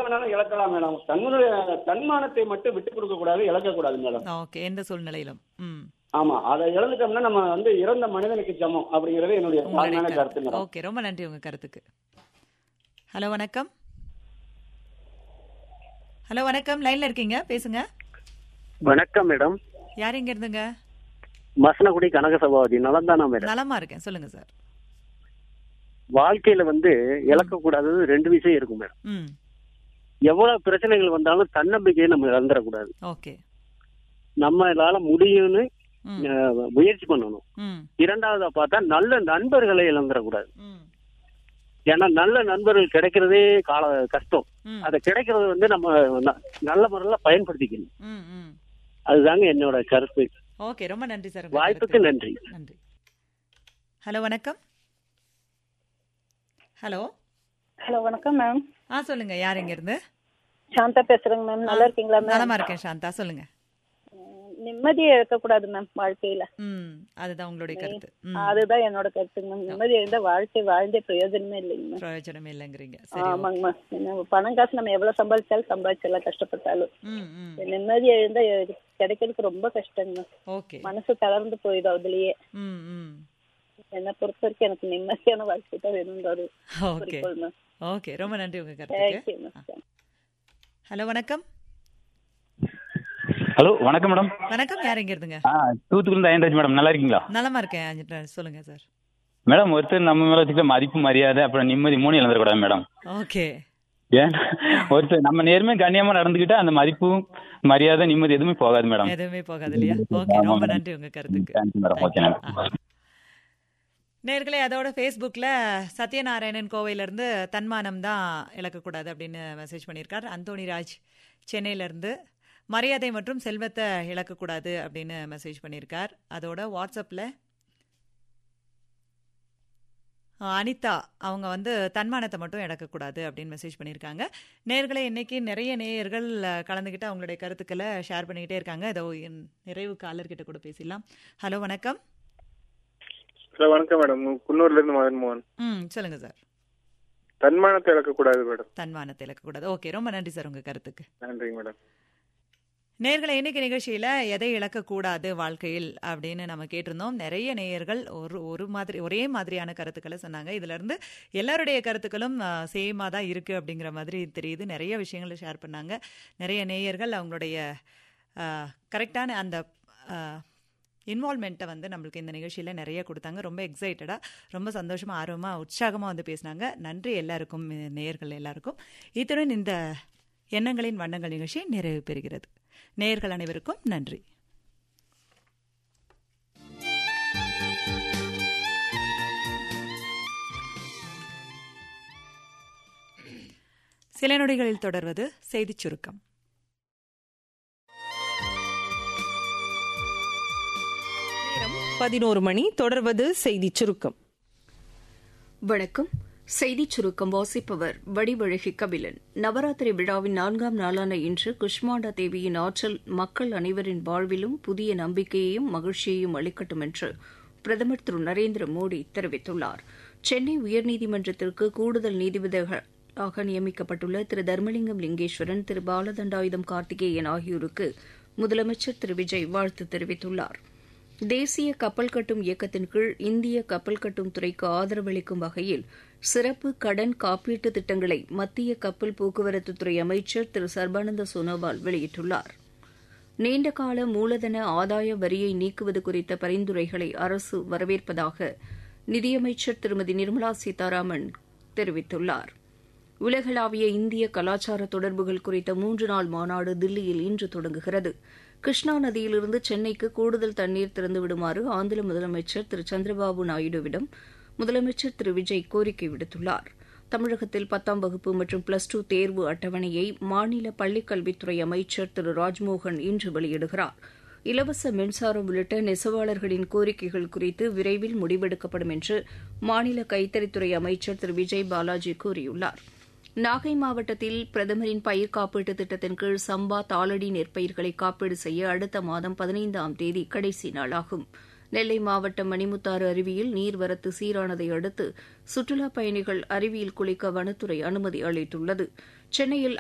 வேணாலும் இழக்கலாம் மேடம் தன்னுடைய தன்மானத்தை மட்டும் விட்டு கொடுக்க கூடாது இழக்க கூடாது மேடம் ஓகே எந்த சூழ்நிலையிலும் ம் ஆமா அதை இழந்துட்டோம்னா நம்ம வந்து இறந்த மனிதனுக்கு சமம் அப்படிங்கறது என்னுடைய உங்களுடைய தாழ்மையான கருத்து கருத்து மேடம் ஓகே ரொம்ப நன்றி உங்க கருத்துக்கு ஹலோ வணக்கம் ஹலோ வணக்கம் லைன்ல இருக்கீங்க பேசுங்க வணக்கம் மேடம் யார் எங்க இருந்துங்க மசனகுடி கனக சபாபதி நலந்தானா மேடம் நலமா இருக்கேன் சொல்லுங்க சார் வாழ்க்கையில வந்து இழக்கக்கூடாதது ரெண்டு விஷயம் இருக்கும் மேடம் ம் எவ்வளவு பிரச்சனைகள் வந்தாலும் தன்னம்பிக்கையை நம்ம இழந்துடக்கூடாது ஓகே நம்மளால முடியும்னு ம் அஹ், முயற்சி பண்ணணும் ம் இரண்டாவதா பார்த்தா நல்ல நண்பர்களை இழந்துடக்கூடாது ம் ஏன்னா நல்ல நண்பர்கள் கிடைக்கிறதே கால கஷ்டம் ம் அதை கிடைக்கிறது வந்து நம்ம ந- நல்ல முறையில பயன்படுத்திக்கணும் ம் ம் அதுதாங்க என்னோட கருத்து ஓகே ரொம்ப நன்றி சார் உங்க வாய்ப்புக்கு கருத்துக்கு. நன்றி நன்றி ஹலோ வணக்கம் ஹலோ ஹலோ வணக்கம் மேம் ஆ சொல்லுங்க யார் எங்க இருந்து சாந்தா பேசுறேங்க மேம் நல்லா இருக்கீங்களா மேம் நலமா இருக்கேன் சாந்தா சொல்லுங்க நிம்மதியை இழக்கக்கூடாது மேம் வாழ்க்கையில ம் அதுதான் உங்களுடைய கருத்து ம் அதுதான் என்னோட கருத்துங்க மேம் நிம்மதி இருந்தா வாழ்க்கை வாழ்ந்தே பிரயோஜனமே இல்லைங்க மேம் பிரயோஜனம் இல்லைங்கிறீங்க சரி ஆமாங்க மேம் என்ன பணம் காசு நம்ம எவ்வளவு சம்பாதிச்சாலும் சம்பாதிச்சிடலாம் கஷ்டப்பட்டாலும் ம் ம் நிம்மதி எழுந்தா கிடைக்கிறதுக்கு ரொம்ப கஷ்டங்க மேம் ஓகே மனசு தளர்ந்து போயிடும் அதுலயே ம் ம் என்னை பொறுத்த வரைக்கும் எனக்கு நிம்மதியான வாழ்க்கை தான் வேணுன்ற ஒரு ஓகே குறிக்கோள் மேம் ஓகே ரொம்ப நன்றி உங்க கருத்துக்கு தேங்க்யூ மேம் ஹலோ வணக்கம் ஹலோ வணக்கம் மேடம் வணக்கம் யார் எங்க இருந்துங்க ஆ தூத்துக்குடி அயன்ராஜ் மேடம் நல்லா இருக்கீங்களா நலமா இருக்கேன் அஞ்சிட்டு சொல்லுங்க சார் மேடம் ஒருத்தர் நம்ம மேல வச்சுக்கிற மதிப்பு மரியாதை அப்புறம் நிம்மதி மூணு இழந்துடக்கூடாது மேடம் ஓகே ஏன் ஒருத்தர் நம்ம நேர்மையா கண்ணியமா நடந்துக்கிட்டா அந்த மதிப்பு மரியாதை நிம்மதி எதுவுமே போகாது மேடம் எதுவுமே போகாது இல்லையா ஓகே ஆமா, ரொம்ப மேடம். நன்றி உங்க கருத்துக்கு thank you madam okay Thank you. Madam ஆ. நேர்களே அதோட ஃபேஸ்புக்கில் சத்யநாராயணன் கோவையிலேருந்து தன்மானம் தான் இழக்கக்கூடாது அப்படின்னு மெசேஜ் பண்ணியிருக்கார் அந்தோணி ராஜ் சென்னையிலேருந்து மரியாதை மற்றும் செல்வத்தை இழக்கக்கூடாது அப்படின்னு மெசேஜ் பண்ணியிருக்கார் அதோட வாட்ஸ்அப்பில் அனிதா அவங்க வந்து தன்மானத்தை மட்டும் இழக்கக்கூடாது அப்படின்னு மெசேஜ் பண்ணியிருக்காங்க நேர்களே இன்னைக்கு நிறைய நேயர்கள் அஹ், கலந்துக்கிட்டு அவங்களுடைய கருத்துக்களை ஷேர் பண்ணிக்கிட்டே இருக்காங்க இதோ என் நிறைவு காலர்கிட்ட கூட பேசிடலாம் ஹலோ வணக்கம் ஹலோ வணக்கம் மேடம் குன்னூர்ல இருந்து மதன் மோகன் ம் சொல்லுங்க சார் தன்மானத்தை இழக்கக்கூடாது மேடம் தன்மானத்தை இழக்கக்கூடாது ஓகே ரொம்ப நன்றி சார் உங்க கருத்துக்கு நன்றிங்க மேடம் நேர்களை இன்னைக்கு நிகழ்ச்சியில எதை இழக்கக்கூடாது வாழ்க்கையில் அப்படின்னு நம்ம கேட்டிருந்தோம் நிறைய நேயர்கள் ஒரு ஒரு மாதிரி ஒரே மாதிரியான கருத்துக்களை சொன்னாங்க இதுல இருந்து எல்லாருடைய கருத்துக்களும் சேமா தான் இருக்கு அப்படிங்கிற மாதிரி தெரியுது நிறைய விஷயங்களை ஷேர் பண்ணாங்க நிறைய நேயர்கள் அவங்களுடைய கரெக்டான அந்த இன்வால்மெண்ட்டை வந்து நம்மளுக்கு இந்த நிகழ்ச்சியில் நிறைய கொடுத்தாங்க ரொம்ப எக்ஸைட்டடாக ரொம்ப சந்தோஷமாக ஆர்வமாக உற்சாகமாக வந்து பேசினாங்க நன்றி எல்லாருக்கும் நேயர்கள் எல்லாருக்கும் இத்துடன் இந்த எண்ணங்களின் வண்ணங்கள் நிகழ்ச்சி நிறைவு பெறுகிறது நேயர்கள் அனைவருக்கும் நன்றி சில நொடிகளில் தொடர்வது செய்திச் சுருக்கம் பதினோரு மணி தொடர்வது செய்திச் சுருக்கம் வணக்கம் செய்திச் சுருக்கம் வாசிப்பவர் வடிவழகி கபிலன் நவராத்திரி விழாவின் நான்காம் நாளான இன்று குஷ்மாண்டா தேவியின் ஆற்றல் மக்கள் அனைவரின் வாழ்விலும் புதிய நம்பிக்கையையும் மகிழ்ச்சியையும் அளிக்கட்டும் என்று பிரதமர் திரு நரேந்திர மோடி தெரிவித்துள்ளார் சென்னை உயர்நீதிமன்றத்திற்கு கூடுதல் நீதிபதிகளாக நியமிக்கப்பட்டுள்ள திரு தர்மலிங்கம் லிங்கேஸ்வரன் திரு பாலதண்டாயுதம் கார்த்திகேயன் ஆகியோருக்கு முதலமைச்சர் திரு விஜய் வாழ்த்து தெரிவித்துள்ளாா் தேசிய கப்பல் கட்டும் இயக்கத்தின் கீழ் இந்திய கப்பல் கட்டும் துறைக்கு ஆதரவளிக்கும் வகையில் சிறப்பு கடன் காப்பீட்டு திட்டங்களை மத்திய கப்பல் போக்குவரத்துத்துறை அமைச்சர் திரு சர்பானந்த சோனோவால் வெளியிட்டுள்ளார் நீண்டகால மூலதன ஆதாய வரியை நீக்குவது குறித்த பரிந்துரைகளை அரசு வரவேற்பதாக நிதியமைச்சர் திருமதி நிர்மலா சீதாராமன் தெரிவித்துள்ளார் உலகளாவிய இந்திய கலாச்சார தொடர்புகள் குறித்த மூன்று நாள் மாநாடு தில்லியில் இன்று தொடங்குகிறது கிருஷ்ணா நதியிலிருந்து சென்னைக்கு கூடுதல் தண்ணீர் திறந்துவிடுமாறு ஆந்திர முதலமைச்சர் திரு சந்திரபாபு நாயுடுவிடம் முதலமைச்சர் திரு விஜய் கோரிக்கை விடுத்துள்ளார் தமிழகத்தில் பத்தாம் வகுப்பு மற்றும் பிளஸ் டூ தேர்வு அட்டவணையை மாநில பள்ளிக்கல்வித்துறை அமைச்சர் திரு ராஜ்மோகன் இன்று வெளியிடுகிறார் இலவச மின்சாரம் உள்ளிட்ட நெசவாளர்களின் கோரிக்கைகள் குறித்து விரைவில் முடிவெடுக்கப்படும் என்று மாநில கைத்தறித்துறை அமைச்சர் திரு விஜய் பாலாஜி கூறியுள்ளாா் நாகை மாவட்டத்தில் பிரதமரின் பயிர் காப்பீட்டு திட்டத்தின் கீழ் சம்பா தாளடி நெற்பயிர்களை காப்பீடு செய்ய அடுத்த மாதம் பதினைந்தாம் தேதி கடைசி நாளாகும் நெல்லை மாவட்டம் மணிமுத்தாறு அருவியில் நீர்வரத்து சீரானதை அடுத்து சுற்றுலாப் பயணிகள் அருவியில் குளிக்க வனத்துறை அனுமதி அளித்துள்ளது சென்னையில்